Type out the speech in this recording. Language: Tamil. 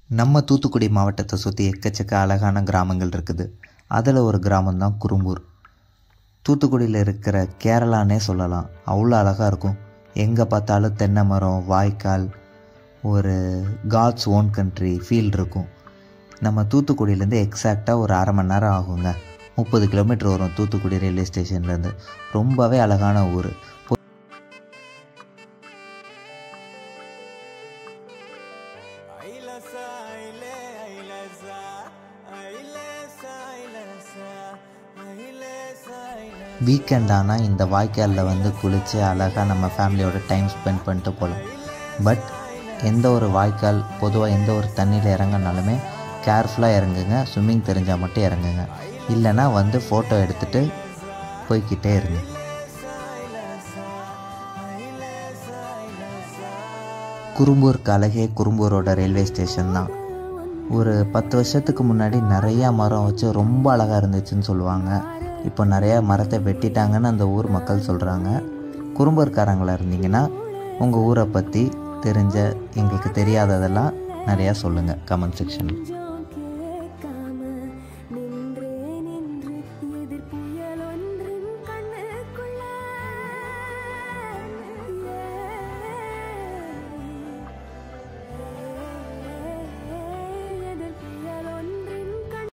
நம்ம தூத்துக்குடி மாவட்டத்தை சுற்றி எக்கச்சக்க அழகான கிராமங்கள் இருக்குது அதில் ஒரு கிராமம் தான் குறும்பூர் தூத்துக்குடியில் இருக்கிற கேரளானே சொல்லலாம் அவ்வளோ அழகாக இருக்கும் எங்கே பார்த்தாலும் தென்னை மரம் வாய்க்கால் ஒரு காட்ஸ் ஓன் கண்ட்ரி ஃபீல் இருக்கும் நம்ம தூத்துக்குடியிலேருந்து எக்ஸாக்டாக ஒரு அரை மணி நேரம் ஆகுங்க முப்பது கிலோமீட்டர் வரும் தூத்துக்குடி ரயில்வே ஸ்டேஷன்லேருந்து ரொம்பவே அழகான ஊர் வீக்கெண்ட் ஆனால் இந்த வாய்க்காலில் வந்து குளித்து அழகாக நம்ம ஃபேமிலியோட டைம் ஸ்பெண்ட் பண்ணிட்டு போகலாம் பட் எந்த ஒரு வாய்க்கால் பொதுவாக எந்த ஒரு தண்ணியில் இறங்கினாலுமே கேர்ஃபுல்லாக இறங்குங்க ஸ்விம்மிங் தெரிஞ்சால் மட்டும் இறங்குங்க இல்லைன்னா வந்து ஃபோட்டோ எடுத்துகிட்டு போய்கிட்டே இருங்க குறும்பூருக்கு அழகே குறும்பூரோட ரயில்வே ஸ்டேஷன் தான் ஒரு பத்து வருஷத்துக்கு முன்னாடி நிறையா மரம் வச்சு ரொம்ப அழகாக இருந்துச்சுன்னு சொல்லுவாங்க இப்போ நிறையா மரத்தை வெட்டிட்டாங்கன்னு அந்த ஊர் மக்கள் சொல்கிறாங்க குறும்பூர்காரங்களா இருந்தீங்கன்னா உங்கள் ஊரை பற்றி தெரிஞ்ச எங்களுக்கு தெரியாததெல்லாம் நிறையா சொல்லுங்கள் கமெண்ட் செக்ஷனில்